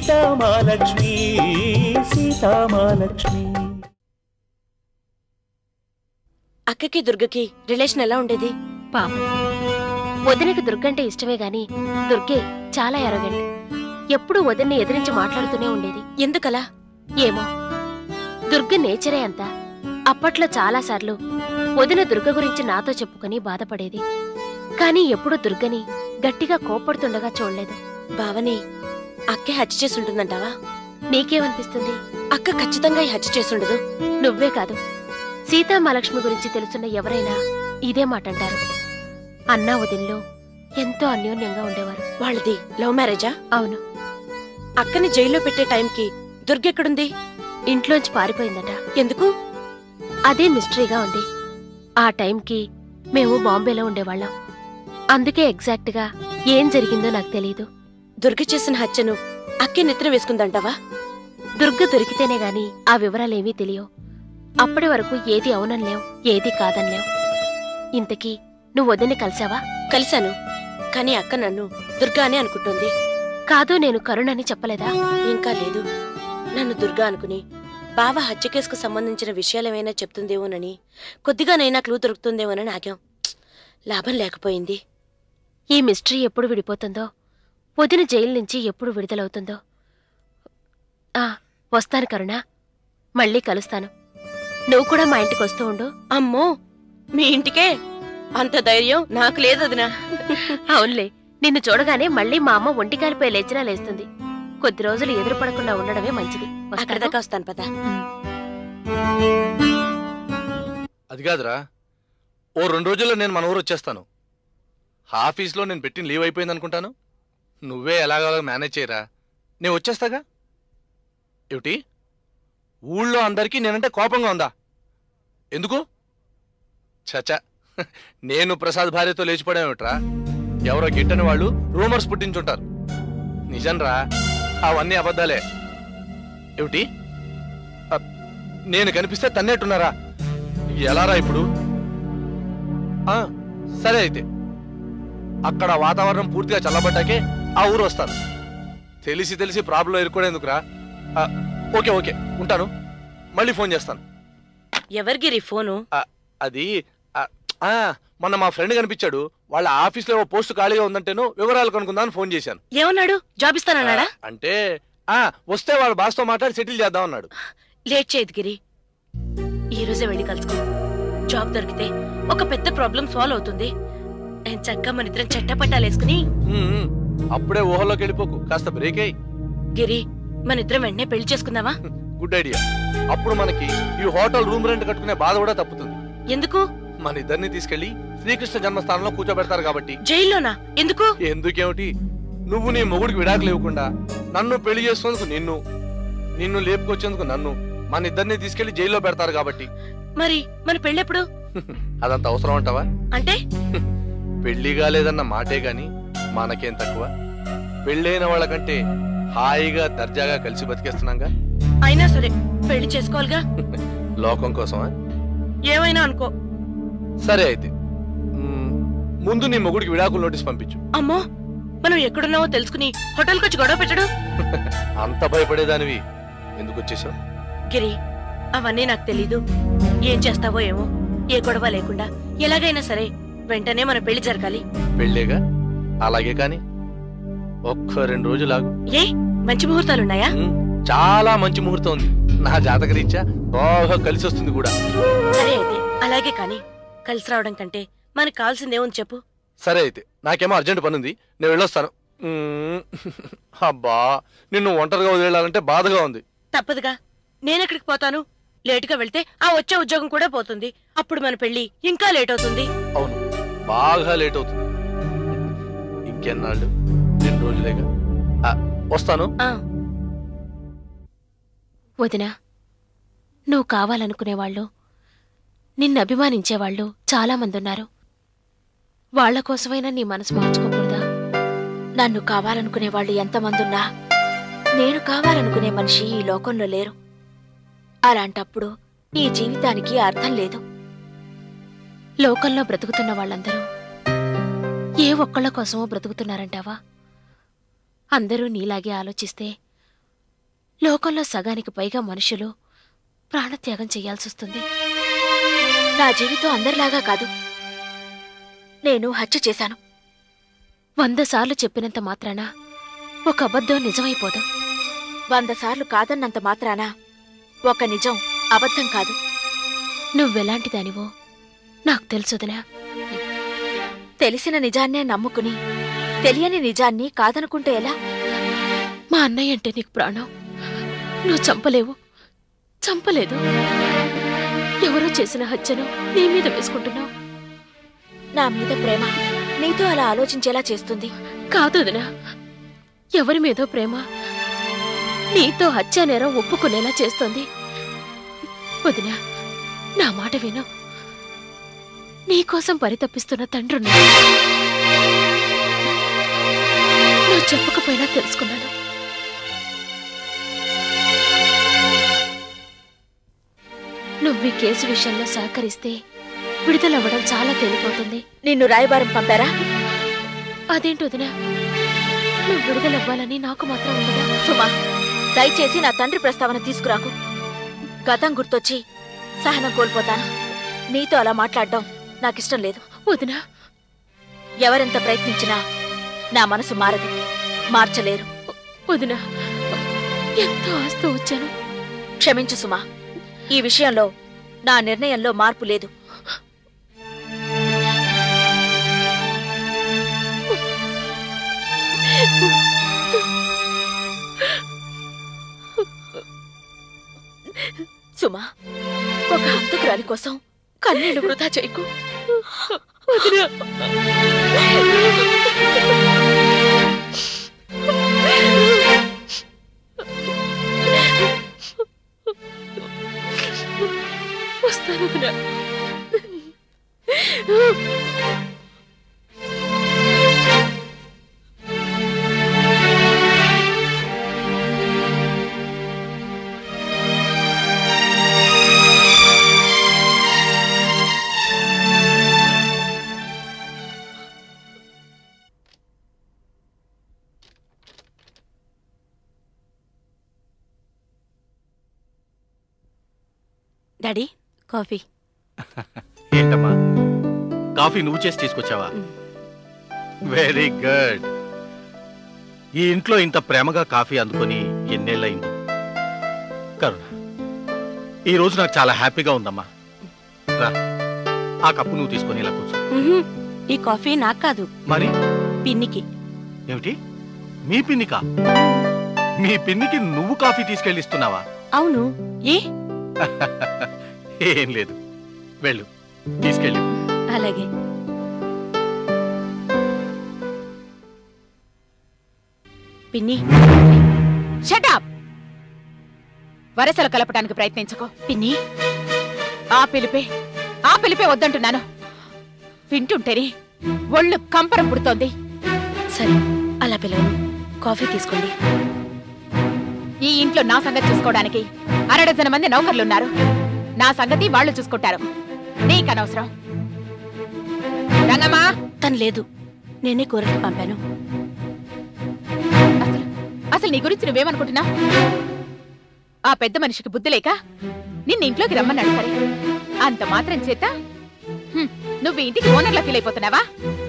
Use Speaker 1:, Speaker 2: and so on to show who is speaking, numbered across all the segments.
Speaker 1: సీతామాలక్ష్మి సీతామాలక్ష్మి
Speaker 2: అక్కకి దుర్గకి రిలేషన్ ఎలా ఉండేది
Speaker 3: పాపం వదినకి దుర్గంటే ఇష్టమే గాని దుర్గే చాలా ఎరగండి ఎప్పుడూ వదిన్ని ఎదిరించి మాట్లాడుతూనే ఉండేది
Speaker 2: ఎందుకలా
Speaker 3: ఏమో దుర్గ నేచరే అంతా అప్పట్లో చాలాసార్లు వదిన దుర్గ గురించి నాతో చెప్పుకొని బాధపడేది కాని ఎప్పుడూ దుర్గని గట్టిగా కోప్పడుతుండగా చూడలేదు
Speaker 2: భావని అక్కే హత్య చేసి ఉంటుందంటావా
Speaker 3: నీకేమనిపిస్తుంది
Speaker 2: అక్క ఖచ్చితంగా ఈ హత్య చేసుండదు
Speaker 3: నువ్వే కాదు సీతామహాలక్ష్మి గురించి తెలుసున్న ఎవరైనా ఇదే మాట అంటారు అన్నా వదిన్లో ఎంతో అన్యోన్యంగా ఉండేవారు
Speaker 2: వాళ్ళది లవ్ మ్యారేజా
Speaker 3: అవును
Speaker 2: అక్కని జైల్లో పెట్టే టైంకి దుర్గెక్కడుంది
Speaker 3: ఇంట్లోంచి పారిపోయిందట
Speaker 2: ఎందుకు
Speaker 3: అదే మిస్టరీగా ఉంది ఆ టైంకి మేము బాంబేలో ఉండేవాళ్ళం అందుకే ఎగ్జాక్ట్ గా ఏం జరిగిందో నాకు తెలియదు
Speaker 2: దుర్గ చేసిన హత్యను అక్కే నెత్తిన వేసుకుందంటావా
Speaker 3: దుర్గ దొరికితేనే గాని ఆ వివరాలేమీ తెలియవు అప్పటి వరకు ఏది అవుననిలేవు ఏది కాదనిలేవు ఇంతకీ నువ్వు వదిని కలిసావా
Speaker 2: కలిశాను కానీ అక్క నన్ను దుర్గా అని అనుకుంటోంది
Speaker 3: కాదు నేను కరుణని చెప్పలేదా
Speaker 2: ఇంకా లేదు నన్ను దుర్గా అనుకుని బావ హత్య కేసుకు సంబంధించిన విషయాలేమైనా చెప్తుందేమోనని కొద్దిగానైనా క్లూ దొరుకుతుందేమోనని ఆగాం ప్చ్! లాభం లేకపోయింది
Speaker 3: ఈ మిస్టరీ ఎప్పుడు విడిపోతుందో వదిన జైలు నుంచి ఎప్పుడు విడుదలవుతుందో ఆ వస్తాను కరుణ మళ్ళీ కలుస్తాను నువ్వు కూడా మా ఇంటికి వస్తూ ఉండు
Speaker 2: అమ్మో మీ ఇంటికే అంత ధైర్యం నాకు లేదు వదినా
Speaker 3: అవునులే నిన్ను చూడగానే మళ్ళీ మా అమ్మ ఒంటికాలిపై లేచినా లేస్తుంది కొద్ది రోజులు ఎదురుపడకుండా ఉండడమే మంచిది
Speaker 2: అక్కడ
Speaker 3: వస్తాను.
Speaker 2: దాకా వస్తాను పద
Speaker 4: అది కాదురా ఓ రెండు రోజుల్లో నేను మన ఊరు వచ్చేస్తాను ఆఫీస్లో నేను పెట్టిన లీవ్ అయిపోయింది అనుకుంటాను నువ్వే ఎలాగోలా మేనేజ్ చేయరా నేను వచ్చేస్తాగా ఏమిటి ఊళ్ళో అందరికీ నేనంటే కోపంగా ఉందా ఎందుకు చచా నేను ప్రసాద్ భార్యతో లేచిపోయామేమిట్రా ఎవరో గిట్టని వాళ్ళు రూమర్స్ పుట్టించుంటారు నిజంరా అవన్నీ అబద్ధాలే ఏమిటి అ, నేను కనిపిస్తే తన్నేట్టున్నారా ఎలారా ఇప్పుడు ఆ, సరే అయితే అక్కడ వాతావరణం పూర్తిగా చల్లబడ్డాకే ఆ ఊరు వస్తాను తెలిసి తెలిసి ప్రాబ్లం ఎదుర్కొనేందుకురా ఆ, ఓకే ఓకే ఉంటాను మళ్ళీ ఫోన్ చేస్తాను
Speaker 2: ఎవరిగిరి ఫోను
Speaker 4: అది ఆ, ఆ, మొన్న మా ఫ్రెండ్ కనిపించాడు వాళ్ళ ఆఫీస్లో ఏవో పోస్ట్ ఖాళీగా ఉందంటేను వివరాలు కనుక్కుందామని ఫోన్ చేశాను
Speaker 2: ఏమన్నాడు జాబ్ ఇస్తానన్నాడా
Speaker 4: ఆ, అంటే ఆ వస్తే వాళ్ళ బాస్తో మాట్లాడి సెటిల్ చేద్దాం అన్నాడు
Speaker 2: లేట్ చేయదు గిరి ఈ రోజే వెళ్ళి కలుసుకో జాబ్ దొరికితే ఒక పెద్ద ప్రాబ్లం సాల్వ్ అవుతుంది నేను చక్కగా మన ఇద్దరం చట్టపట్టాలేసుకుని
Speaker 4: ఉమ్, ఉమ్. అప్పుడే ఊహలోకి వెళ్ళిపోకు కాస్త బ్రేక్ అయ్యి
Speaker 2: గిరి మన ఇద్దరం వెంటనే పెళ్లి చేసుకుందామా
Speaker 4: గుడ్ ఐడియా అప్పుడు మనకి ఈ హోటల్ రూమ్ రెంట్ కట్టుకునే బాధ కూడా తప్పుతుంది
Speaker 2: ఎందుకు
Speaker 4: మన ఇద్దరిని తీసుకెళ్లి శ్రీకృష్ణ జన్మస్థానంలో కూర్చోబెడతారు కాబట్టి
Speaker 2: జైల్లోనా ఎందుకు
Speaker 4: ఎందుకేమిటి నువ్వు నీ మొగుడికి విడాకులు ఇవ్వకుండా నన్ను పెళ్లి చేసుకునేందుకు నిన్ను నిన్ను లేపుకొచ్చేందుకు నన్ను మన ఇద్దరిని తీసుకెళ్లి జైల్లో పెడతారు కాబట్టి
Speaker 2: మరి మన పెళ్ళెప్పుడు
Speaker 4: అదంత అవసరం అంటావా
Speaker 2: అంటే
Speaker 4: పెళ్లి కాలేదన్న మాటే గాని మనకేం తక్కువ పెళ్ళైన వాళ్ళకంటే హాయిగా దర్జాగా కలిసి బతికేస్తున్నాగా
Speaker 2: అయినా సరే పెళ్లి చేసుకోవాలిగా
Speaker 4: లోకం కోసమా
Speaker 2: ఏమైనా అనుకో
Speaker 4: సరే అయితే మ్మ్, ముందు నీ మొగుడికి విడాకులు నోటీస్ పంపించు
Speaker 2: అమ్మో మనం ఎక్కడున్నావో తెలుసుకుని హోటల్కి వచ్చి గొడవ పెట్టడు
Speaker 4: అంత భయపడేదానివి ఎందుకు వచ్చేసావు
Speaker 2: గిరి అవన్నీ నాకు తెలీదు ఏం చేస్తావో ఏమో ఏ గొడవ లేకుండా ఎలాగైనా సరే వెంటనే మన పెళ్లి జరగాలి
Speaker 4: పెళ్ళేగా అలాగే కాని ఒక్క రెండు రోజులు ఆగు
Speaker 2: ఏ మంచి ముహూర్తాలున్నాయా
Speaker 4: మ్మ్, చాలా మంచి ముహూర్తం ఉంది నా జాతక రీత్యా బాగా కలిసి వస్తుంది కూడా
Speaker 2: సరే అయితే అలాగే కాని కలిసి రావడం కంటే మనకు కావాల్సిందేముంది చెప్పు
Speaker 4: సరే అయితే నాకేమో అర్జెంట్ పని ఉంది నేను వెళ్ళొస్తాను మ్మ్, అబ్బా నిన్ను ఒంటరిగా వదిలేయాలంటే బాధగా ఉంది
Speaker 2: తప్పదుగా నేనెక్కడికి పోతాను లేటుగా వెళ్తే ఆ వచ్చే ఉద్యోగం కూడా పోతుంది అప్పుడు మన పెళ్లి ఇంకా లేట్ అవుతుంది
Speaker 4: అవును బాగా లేట్ అవుతుంది ఇంకెన్నాళ్ళు రెండు రోజులేగా ఆ, వస్తాను
Speaker 2: ఆ
Speaker 3: వదినా నువ్వు కావాలనుకునేవాళ్ళు నిన్ను అభిమానించేవాళ్ళు చాలా మంది ఉన్నారు వాళ్ళ కోసమైనా నీ మనసు మార్చుకోకూడదా
Speaker 5: నన్ను కావాలనుకునే వాళ్ళు ఎంతమందున్నా నేను కావాలనుకునే మనిషి ఈ లోకంలో లేరు అలాంటప్పుడు ఈ జీవితానికి అర్థం లేదు
Speaker 3: లోకంలో బ్రతుకుతున్న వాళ్ళందరూ ఏ ఒక్కళ్ళ కోసమో బ్రతుకుతున్నారంటావా అందరూ నీలాగే ఆలోచిస్తే లోకంలో సగానికి పైగా మనుషులు ప్రాణత్యాగం చేయాల్సొస్తుంది
Speaker 5: నా జీవితం అందరిలాగా కాదు నేను హత్య చేశాను
Speaker 3: వంద సార్లు చెప్పినంత మాత్రాన ఒక అబద్ధం నిజమైపోదు
Speaker 5: వంద సార్లు కాదన్నంత మాత్రాన ఒక నిజం అబద్ధం కాదు
Speaker 3: నువ్వెలాంటి దానివో నాకు తెలుసుదనా
Speaker 5: తెలిసిన నిజాన్నే నమ్ముకుని తెలియని నిజాన్ని కాదనుకుంటే ఎలా
Speaker 3: మా అన్నయ్య అంటే నీకు ప్రాణం నువ్వు చంపలేవు చంపలేదు ఎవరో చేసిన హత్యను నీ మీద వేసుకుంటున్నావు
Speaker 5: నా మీద ప్రేమ నీతో అలా ఆలోచించేలా చేస్తుంది
Speaker 3: కాదు వదినా ఎవరి మీదో ప్రేమ నీతో హత్యా నేరం ఒప్పుకునేలా చేస్తోంది వదినా నా మాట విను నీకోసం పరితపిస్తున్న తండ్రున్నా నువ్వు చెప్పకపోయినా తెలుసుకున్నాను నువ్వు ఈ కేసు విషయంలో సహకరిస్తే విడుదలవ్వడం చాలా తేలిపోతుంది
Speaker 5: నిన్ను రాయబారం పంపారా
Speaker 3: అదేంటి వదినా నువ్వు విడుదలవ్వాలని నాకు మాత్రం ఉండదా
Speaker 5: సుమా దయచేసి నా తండ్రి ప్రస్తావన తీసుకురాకు గతం గుర్తొచ్చి సహనం కోల్పోతాను నీతో అలా మాట్లాడడం నాకిష్టం లేదు
Speaker 3: వదినా
Speaker 5: ఎవరెంత ప్రయత్నించినా నా మనసు మారదు మార్చలేరు
Speaker 3: వదినా ఎంతో ఆస్తి వచ్చాను
Speaker 5: క్షమించు సుమా ఈ విషయంలో నా నిర్ణయంలో మార్పు లేదు సుమా ఒక హంతకురాలి కోసం కన్నీళ్లు వృధా చేయకు
Speaker 3: వదినా వస్తాను వదినా
Speaker 2: డాడీ కాఫీ
Speaker 1: ఏంటమ్మా కాఫీ నువ్వు చేసి తీసుకొచ్చావా వెరీ గుడ్ ఈ ఇంట్లో ఇంత ప్రేమగా కాఫీ అందుకొని ఎన్నేళ్ళయింది కరుణ ఈ రోజు నాకు చాలా హ్యాపీగా ఉందమ్మా రా ఆ కప్పు నువ్వు తీసుకొని ఇలా కూర్చో
Speaker 2: ఉహుం, ఈ కాఫీ నాకు కాదు
Speaker 1: మరి
Speaker 2: పిన్నికి
Speaker 1: ఏమిటి మీ పిన్నికా మీ పిన్నికి నువ్వు కాఫీ తీసుకెళ్ళి ఇస్తున్నావా
Speaker 2: అవును ఏ
Speaker 1: ఏం లేదు వెళ్ళు తీసుకెళ్ళి
Speaker 2: అలాగే పిన్ని
Speaker 6: షటాప్ వరసలు కలపడానికి ప్రయత్నించుకో
Speaker 2: పిన్ని
Speaker 6: ఆ పిలిపే ఆ పిలిపే వద్దంటున్నాను వింటుంటేనే ఒళ్ళు కంపరం పుడుతోంది
Speaker 2: సరే అలా పిలవను కాఫీ తీసుకోండి
Speaker 6: ఈ ఇంట్లో నా సంగతి చూసుకోవడానికి అరడజన మంది నౌకర్లున్నారు నా సంగతి వాళ్ళు చూసుకుంటారు నీకనవసరం రంగమ్మా
Speaker 2: తను లేదు నేనే కూరకి పంపాను
Speaker 6: అసలు అసలు నీ గురించి నువ్వేమనుకుంటున్నా ఆ పెద్ద మనిషికి బుద్ధి లేక నిన్న ఇంట్లోకి రమ్మన్నాడు సరే అంత మాత్రం చేత హ్మ్, నువ్వు ఈ ఇంటికి ఓనర్లా ఫీల్ అయిపోతున్నావా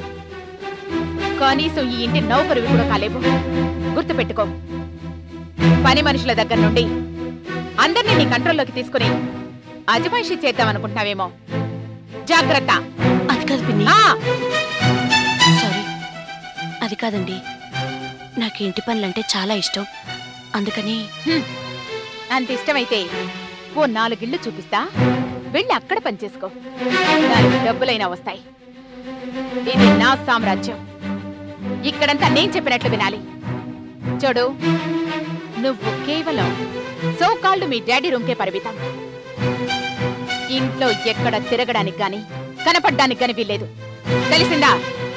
Speaker 6: కనీసం ఈ ఇంటి నౌకరు కూడా కాలేవు గుర్తుపెట్టుకో పని మనుషుల దగ్గర నుండి అందరినీ నీ కంట్రోల్లోకి తీసుకుని అజమాయిషీ చేద్దామనుకుంటున్నావేమో జాగ్రత్త
Speaker 2: అది కాదు పిన్ని
Speaker 6: ఆ
Speaker 2: సారీ అది కాదండి నాకు ఇంటి పనులంటే చాలా ఇష్టం అందుకని
Speaker 6: అంత ఇష్టమైతే ఓ నాలుగిళ్ళు చూపిస్తా వెళ్ళి అక్కడ పనిచేసుకో నాలుగు డబ్బులైనా వస్తాయి ఇది నా సామ్రాజ్యం ఇక్కడంతా నేను చెప్పినట్లు వినాలి చూడు నువ్వు కేవలం సో కాల్డ్ మీ డాడీ రూమ్కే పరిమితం ఇంట్లో ఎక్కడ తిరగడానికి గాని కనపడ్డానికి గాని వీల్లేదు తెలిసిందా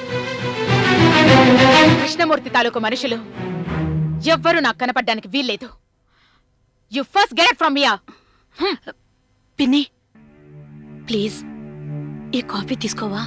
Speaker 6: కృష్ణమూర్తి తాలూకు మనుషులు ఎవ్వరూ నాకు కనపడ్డానికి వీల్లేదు యు ఫస్ట్ గెట్ ఫ్రమ్ యా
Speaker 2: పిన్ని ప్లీజ్ ఈ కాఫీ తీసుకోవా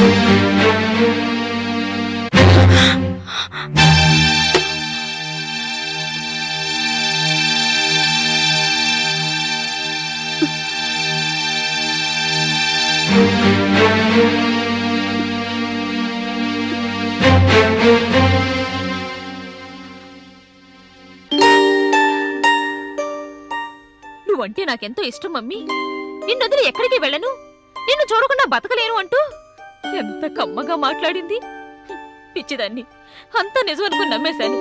Speaker 5: నువ్వంటే నాకెంతో ఇష్టం మమ్మీ నిన్ను వదిలి ఎక్కడికి వెళ్ళను నిన్ను చూడకుండా బతకలేను అంటూ ఎంత కమ్మగా మాట్లాడింది పిచ్చిదాన్ని అంతా నిజం అనుకుని నమ్మేశాను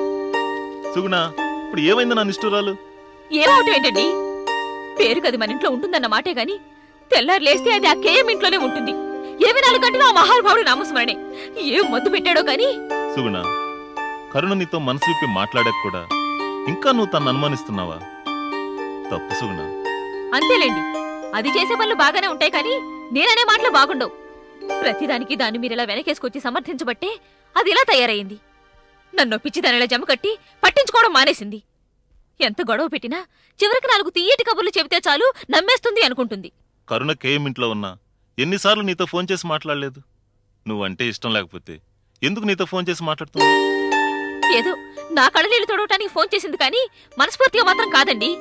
Speaker 7: సుగుణ ఇప్పుడు ఏమైంది నా నిష్ఠురాలు
Speaker 5: ఏమవటం ఏంటండి పేరు కది మన ఇంట్లో ఉంటుందన్న మాటే గాని తెల్లారు లేస్తే అది ఆ కేయం ఇంట్లోనే ఉంటుంది ఇరవై నాలుగు గంటలు ఆ మహానుభావుడు నామస్మరణే ఏం మందు పెట్టాడో కానీ
Speaker 7: సుగుణ కరుణ నీతో మనసు విప్పి మాట్లాడాక కూడా ఇంకా నువ్వు తను అనుమానిస్తున్నావా తప్పు సుగుణ
Speaker 5: అంతేలేండి అది చేసే పనులు బాగానే ఉంటాయి కానీ నేననే మాటలు బాగుండవు ప్రతిదానికి దాన్ని మీరు ఇలా వెనకేసుకొచ్చి సమర్థించబట్టే అది ఇలా తయారైంది నన్ను పిచ్చి దానిలా జమ కట్టి పట్టించుకోవడం మానేసింది ఎంత గొడవ పెట్టినా చివరికి నాలుగు తీయటి కబుర్లు చెబితే చాలు నమ్మేస్తుంది అనుకుంటుంది
Speaker 7: కరుణ కేయం ఇంట్లో ఉన్నా ఎన్నిసార్లు నీతో ఫోన్ చేసి మాట్లాడలేదు నువ్వంటే ఇష్టం లేకపోతే ఎందుకు నీతో ఫోన్ చేసి మాట్లాడుతున్నావు
Speaker 5: ఏదో నా కళ్ళనీళ్లు తొడవటానికి ఫోన్ చేసింది కానీ మనస్ఫూర్తిగా మాత్రం కాదండి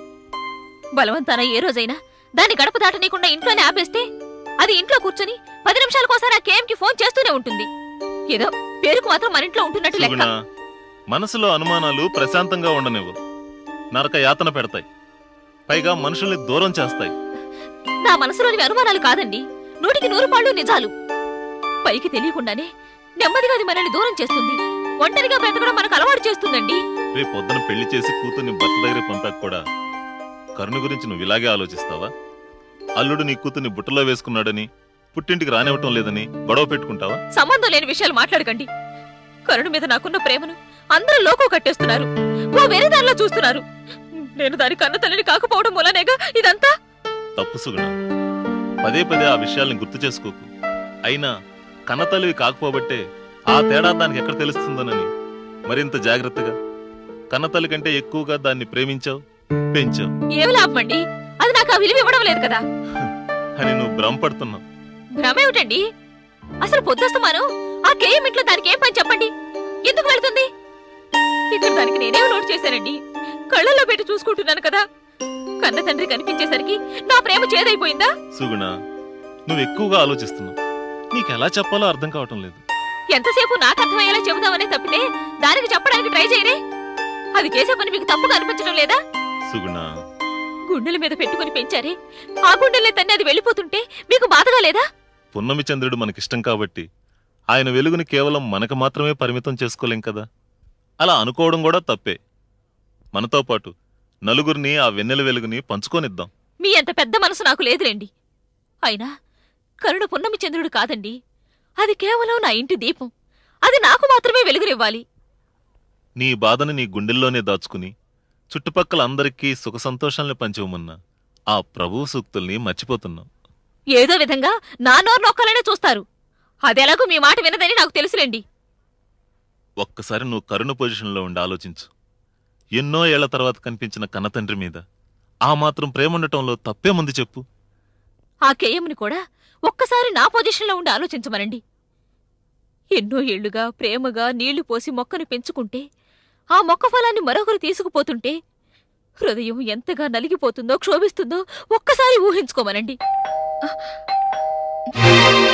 Speaker 5: బలవంతాన ఏ రోజైనా దాన్ని గడప దాటనీయకుండా ఇంట్లోనే ఆపేస్తే అది ఇంట్లో కూర్చొని పది నిమిషాలకోసారి ఆ కేఎంకి ఫోన్ చేస్తూనే ఉంటుంది ఏదో పేరుకు మాత్రం మన ఇంట్లో ఉంటున్నట్టు
Speaker 7: సుగుణ
Speaker 5: లెక్క
Speaker 7: మనసులో అనుమానాలు ప్రశాంతంగా ఉండనివ్వు నరక యాతన పెడతాయి పైగా మనుషుల్ని దూరం చేస్తాయి
Speaker 5: నా మనసులోని అనుమానాలు కాదండి నూటికి నూరు పాళ్ళు నిజాలు పైకి తెలియకుండానే నెమ్మదిగా అది మనల్ని దూరం చేస్తుంది ఒంటరిగా బ్రతకడం మనకు అలవాటు చేస్తుందండి
Speaker 7: రేపు పొద్దున పెళ్లి చేసి కూతుర్ని భర్త దగ్గర పంపాక కూడా కరుణ గురించి నువ్వు ఇలాగే ఆలోచిస్తావా అల్లుడు నీ కూతుర్ని బుట్టలో వేసుకున్నాడని పుట్టింటికి రానివ్వటం లేదని గొడవ పెట్టుకుంటావా
Speaker 5: సంబంధం లేని విషయాలు మాట్లాడకండి కరుణ మీద నాకున్న ప్రేమను అందరూ లోకో కట్టేస్తున్నారు ఓ వేరే దానిలో చూస్తున్నారు నేను దాని కన్న తల్లిని కాకపోవడం మూలనేగా ఇదంతా
Speaker 7: తప్పు సుగుణ పదే పదే ఆ విషయాల్ని గుర్తు చేసుకోకు అయినా కన్నతల్లివి కాకపోబట్టే ఆ తేడా దానికి ఎక్కడ తెలుస్తుందోనని మరింత జాగ్రత్తగా కన్నతల్లి కంటే ఎక్కువగా దాన్ని ప్రేమించావు పెంచావు
Speaker 5: ఏమి లాభమండి అది నాకు ఆ విలువ ఇవ్వడం లేదు కదా
Speaker 7: అని నువ్వు భ్రమపడుతున్నావు
Speaker 5: భ్రమేమిటండి అసలు పొద్దుస్తమాను ఆ కేయం ఇంట్లో దానికి ఏం పని చెప్పండి ఎందుకు వెళ్తుంది ఇక్కడ దానికి నేనేం లోటు చేశానండి కళ్ళల్లో పెట్టి చూసుకుంటున్నాను కదా కన్న తండ్రి కనిపించేసరికి నా ప్రేమ చేదైపోయిందా
Speaker 7: సుగుణ నువ్వు ఎక్కువగా ఆలోచిస్తున్నావు నీకు ఎలా చెప్పాలో అర్థం కావటం లేదు
Speaker 5: ఎంతసేపు నాకు అర్థమయ్యేలా చెబుదామనే తప్పితే దానికి చెప్పడానికి ట్రై చేయరే అది చేసే పని మీకు తప్పుగా అనిపించడం లేదా
Speaker 7: సుగుణ
Speaker 5: గుండెల మీద పెట్టుకుని పెంచారే ఆ గుండెలే తన్ని అది వెళ్ళిపోతుంటే మీకు బాధగా లేదా
Speaker 7: పున్నమి చంద్రుడు మనకిష్టం కాబట్టి ఆయన వెలుగుని కేవలం మనకు మాత్రమే పరిమితం చేసుకోలేం కదా అలా అనుకోవడం కూడా తప్పే మనతో పాటు నలుగురిని ఆ వెన్నెల వెలుగుని పంచుకోనిద్దాం
Speaker 5: మీ అంత పెద్ద మనసు నాకు లేదులేండి అయినా కరుణ పున్నమి చంద్రుడు కాదండి అది కేవలం నా ఇంటి దీపం అది నాకు మాత్రమే వెలుగునివ్వాలి
Speaker 7: నీ బాధని నీ గుండెల్లోనే దాచుకుని చుట్టుపక్కల అందరికీ సుఖ సంతోషాల్ని పంచవమన్నా ఆ ప్రభువు సూక్తుల్ని మర్చిపోతున్నాం
Speaker 5: ఏదో విధంగా నా నోరు నొక్కాలనే చూస్తారు అదెలాగో మీ మాట వినదని నాకు తెలుసులేండి
Speaker 7: ఒక్కసారి నువ్వు కరుణ పొజిషన్లో ఉండి ఆలోచించు ఎన్నో ఏళ్ల తర్వాత కనిపించిన కన్నతండ్రి మీద ఆ మాత్రం ప్రేమ ఉండటంలో తప్పే ముందు చెప్పు
Speaker 5: ఆ కేయముని కూడా ఒక్కసారి నా పొజిషన్లో ఉండి ఆలోచించమనండి ఎన్నో ఏళ్లుగా ప్రేమగా నీళ్లు పోసి మొక్కను పెంచుకుంటే ఆ మొక్క ఫలాన్ని మరొకరు తీసుకుపోతుంటే హృదయం ఎంతగా నలిగిపోతుందో క్షోభిస్తుందో ఒక్కసారి ఊహించుకోమనండి